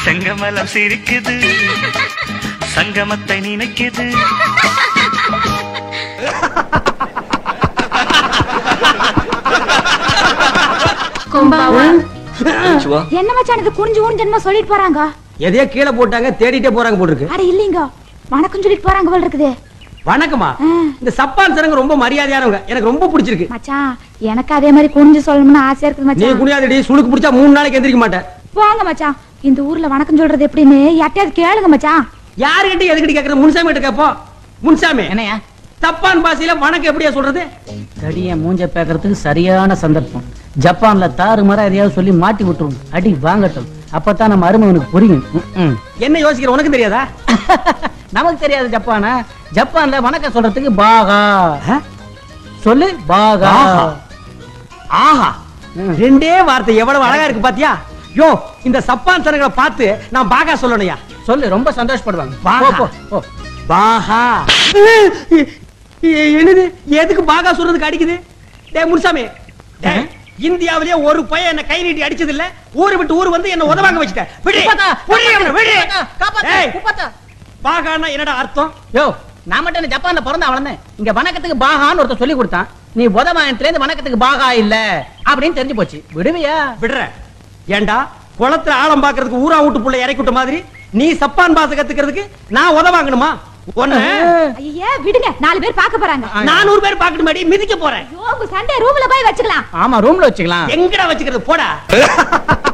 செங்கமலம் சிரிக்குது சங்கமத்தை நினைக்குது என்ன மச்சான் இது குனிஞ்சு குனிஞ்சு என்னமோ சொல்லிட்டு போறாங்க எதையோ கீழே போட்டாங்க தேடிட்டே போறாங்க போட்டுருக்கு அட இல்லீங்க வணக்கம் சொல்லிட்டு போறாங்க போல இருக்குது வணக்கமா ஆ. இந்த சப்பான் சனங்க ரொம்ப மரியாதையானவங்க எனக்கு ரொம்ப பிடிச்சிருக்கு மச்சான் எனக்கு அதே மாதிரி குனிஞ்சு சொல்லணும்னு ஆசையா இருக்குது நீ மச்சான் குனியாதடி சுளுக்கு பிடிச்சா மூணு நாளைக்கு எந்திரிக்க மாட்டேன் போங்க மச்சான் இந்த ஊர்ல வணக்கம் சொல்றது எப்படின்னு யார்ட்டையாவது கேளுங்க மச்சான் யாருகிட்ட எதுக்கிட்ட கேக்குறது முன்சாமி கிட்ட கேப்போம் முன்சாமி என்னையா தப்பான் பாசையில வணக்கம் எப்படியா சொல்றது தடிய மூஞ்ச பேக்கறதுக்கு சரியான சந்தர்ப்பம் ஜப்பான்ல தாறு மரம் எதையாவது சொல்லி மாட்டி விட்டுரும் அடி வாங்கட்டும் அப்பதான் நம்ம அருமவனுக்கு புரியும் ம்ம். என்ன யோசிக்கிற உனக்கு தெரியாதா நமக்கு தெரியாது ஜப்பானா ஜப்பான்ல வணக்கம் சொல்றதுக்கு பாகா ஆ? சொல்லு பாகா பாகா. ஆஹா ம். ரெண்டே வார்த்தை எவ்வளவு அழகா இருக்கு பாத்தியா யோ இந்த சப்பான் சனங்களை பார்த்து நான் பாகா சொல்லணும்யா சொல்லு ரொம்ப சந்தோஷப்படுவாங்க பாகா. போ, போ, போ. பாகா எ- என்னது எதுக்கு பாகா சொல்றதுக்கு அடிக்குது டேய் முனுசாமி டேய், இந்தியாவிலேயே ஒரு பையன் என்ன கை நீட்டி அடிச்சது இல்ல ஊரு விட்டு ஊர் வந்து என்ன உதவாங்க வச்சுட்ட விடு குப்பத்தா, விடு அவனை, விடு குப்பத்தா, காப்பாத்து, டேய், குப்பத்தா. பாகான்னா என்னடா அர்த்தம் யோ நான் மட்டும் என்ன ஜப்பான்ல பிறந்த அவளன்னு இங்க வணக்கத்துக்கு பாகான்னு ஒருத்தர் சொல்லி கொடுத்தான் நீ உதவாயத்துல இருந்து வணக்கத்துக்கு பாகா இல்ல அப்படின்னு தெரிஞ்சு போச்சு விடுவியா விடுற ஏண்டா குளத்துல ஆழம் பாக்குறதுக்கு ஊரா வீட்டு புள்ள இறக்கி விட்ட மாதிரி நீ சப்பான் பாச கத்துக்கிறதுக்கு நான் உதவாங்கணுமா ஒண்ணு ஐயே விடுங்க நாலு பேர் பார்க்க போறாங்க நானூறு பேர் பாக்கட்டுமாடி மிதிக்க போறேன் ஐயோ, உங்க சண்டே ரூம்ல போய் வச்சுக்கலாம் ஆமா ரூம்ல வச்சுக்கலாம் எங்கடா வச்சுக்கிறது போடா